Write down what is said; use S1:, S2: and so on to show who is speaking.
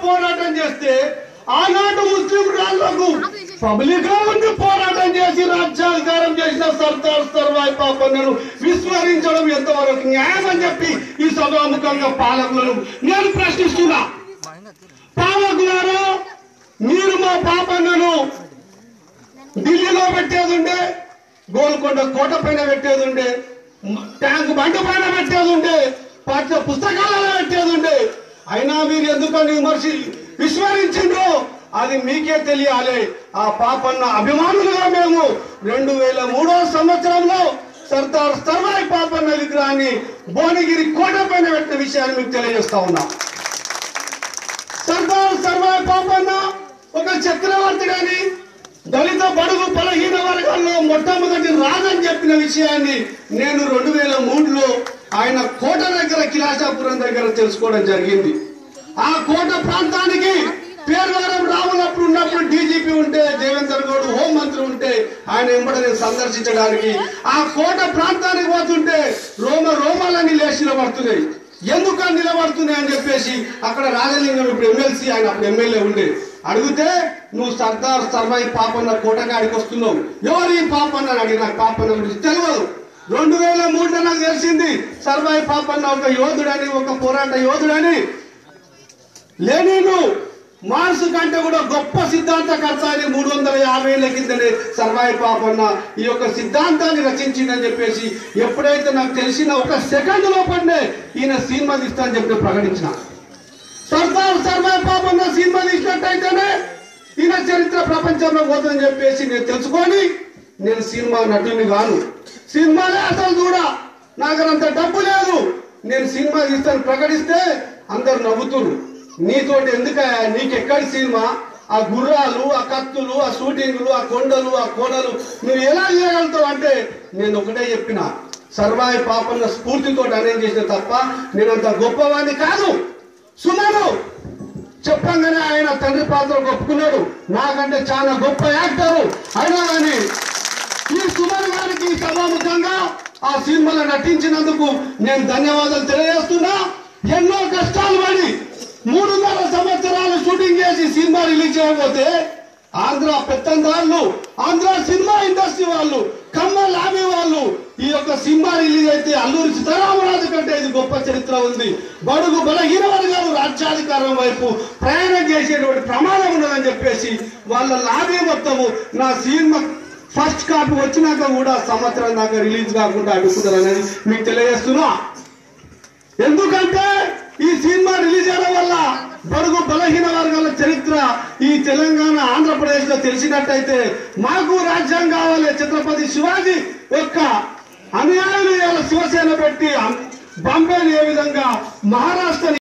S1: పోరాటం చేస్తే ఆనాడు ముస్లిం రాళ్లకు పబ్లిక్ గా ఉండి పోరాటం చేసి రాజ్యాధికారం చేసిన సర్దార్ సర్వాయి పాపన్నను విస్మరించడం ఎంతవరకు న్యాయం అని చెప్పి ఈ సభాముఖంగా పాలకులను నేను ప్రశ్నిస్తున్నా పాలకులారా మీరు మా పాపన్నను ఢిల్లీలో పెట్టేది ఉండే గోల్కొండ కోట పైన పెట్టేది ఉండే మ- ట్యాంక్ బండ పైన పెట్టేది ఉండే పాఠ్య పుస్తకాలలో పెట్టేది ఉండే అయినా మీరు ఎందుకని విమర్శి విస్మరించిండ్రు అది మీకే తెలియాలి ఆ పాపన్న అభిమానులుగా మేము రెండు వేల మూడో సంవత్సరంలో సర్దార్ సర్వాయి పాపన్న విగ్రహాన్ని భువనగిరి కోట పైన పెట్టిన విషయాన్ని మీకు తెలియజేస్తా ఉన్నాం సర్దార్ సర్వాయి పాపన్న ఒక చక్రవర్తి గాని దళిత బడుగు బలహీన వర్గాల్లో మొట్టమొదటి రాజని చెప్పిన విషయాన్ని నేను రెండు వేల మూడులో ఆయన కోట దగ్గర కిలాసాపురం దగ్గర తెలుసుకోవడం జరిగింది ఆ కోట ప్రాంతానికి పేర్వారం రావులప్పుడు ఉన్నప్పుడు డీజీపీ ఉంటే దేవేందర్ గౌడ్ హోం మంత్రి ఉంటే ఆయన ఎంబడ నేను సందర్శించడానికి ఆ కోట ప్రాంతానికి పోతుంటే రోమ రోమాలన్నీ లేచి నిలబడుతున్నాయి ఎందుకు అని నిలబడుతున్నాయి అని చెప్పేసి అక్కడ రాజలింగం ఇప్పుడు ఎమ్మెల్సీ ఆయన అప్పుడు ఎమ్మెల్యే ఉండే అడిగితే నువ్వు సర్దార్ సర్వాయి పాపన్న కోటగాడికి వస్తున్నావు ఎవరు ఈ పాపన్న అని అడిగి నాకు పాపన్న గురించి తెలియదు రెండు వేల మూడులో నాకు తెలిసింది సర్వాయి పాపన్న ఒక యోధుడని ఒక పోరాట యోధుడని లెనిను మార్క్స్ కంటే కూడా గొప్ప సిద్ధాంతకర్త అని మూడు వందల యాభై ఏళ్ళ కిందనే సర్వాయి పాపన్న ఈ యొక్క సిద్ధాంతాన్ని రచించిందని చెప్పేసి ఎప్పుడైతే నాకు తెలిసిన ఒక సెకండ్ లోపలనే ఈయన సినిమా తీస్తా అని చెప్పి ప్రకటించిన సర్దార్ సర్వాయి పాపన్న సినిమా తీసినట్టయితేనే ఈయన చరిత్ర ప్రపంచంలో పోతుందని చెప్పేసి నేను తెలుసుకొని నేను సినిమా నటుని కాను సినిమాలే అసలు చూడా నాకు అంత డబ్బు లేదు నేను సినిమా తీస్తాను ప్రకటిస్తే అందరు నవ్వుతురు నీతోటి ఎందుక నీకెక్కడి సినిమా ఆ గుర్రాలు ఆ కత్తులు ఆ షూటింగ్లు ఆ కొండలు ఆ కోడలు నువ్వు ఎలా చేయగలుగుతావు అంటే నేను ఒకటే చెప్పిన సర్వాయి పాపన్న స్ఫూర్తితో అనేది చేసిన తప్ప నేను అంత గొప్పవాడిని కాదు సుమారు చెప్పంగానే ఆయన తండ్రి పాత్ర ఒప్పుకున్నాడు నాకంటే చాలా గొప్ప యాక్టర్ అయినా కానీ ఈ సుమన్ గారికి సభాముఖంగా ఆ సినిమాలో నటించినందుకు నేను ధన్యవాదాలు తెలియజేస్తున్నా ఎన్నో కష్టాలు పడి మూడున్నర సంవత్సరాలు షూటింగ్ చేసి సినిమా రిలీజ్ చేయకపోతే ఆంధ్ర పెత్తందారులు ఆంధ్ర సినిమా ఇండస్ట్రీ వాళ్ళు కమ్మ లాభీ వాళ్ళు ఈ యొక్క సినిమా రిలీజ్ అయితే అల్లూరి సీతారామరాజు కంటే ఇది గొప్ప చరిత్ర ఉంది బడుగు బలహీన వర్గాలు రాజ్యాధికారం వైపు ప్రయాణం చేసేటువంటి ప్రమాదం ఉన్నదని చెప్పేసి వాళ్ళ లాభీ మొత్తము నా సినిమా ఫస్ట్ కాపీ వచ్చినాక కూడా సంవత్సరం దాకా రిలీజ్ కాకుండా అడుగుతారు అనేది మీకు తెలియజేస్తున్నా ఎందుకంటే ఈ సినిమా రిలీజ్ అవ్వడం వల్ల బడుగు బలహీన వర్గాల చరిత్ర ఈ తెలంగాణ ఆంధ్రప్రదేశ్ లో తెలిసినట్టయితే మాకు రాజ్యం కావాలి ఛత్రపతి శివాజీ యొక్క అనుయాయులు ఇవాళ శివసేన పెట్టి బాంబేని ఏ విధంగా మహారాష్ట్ర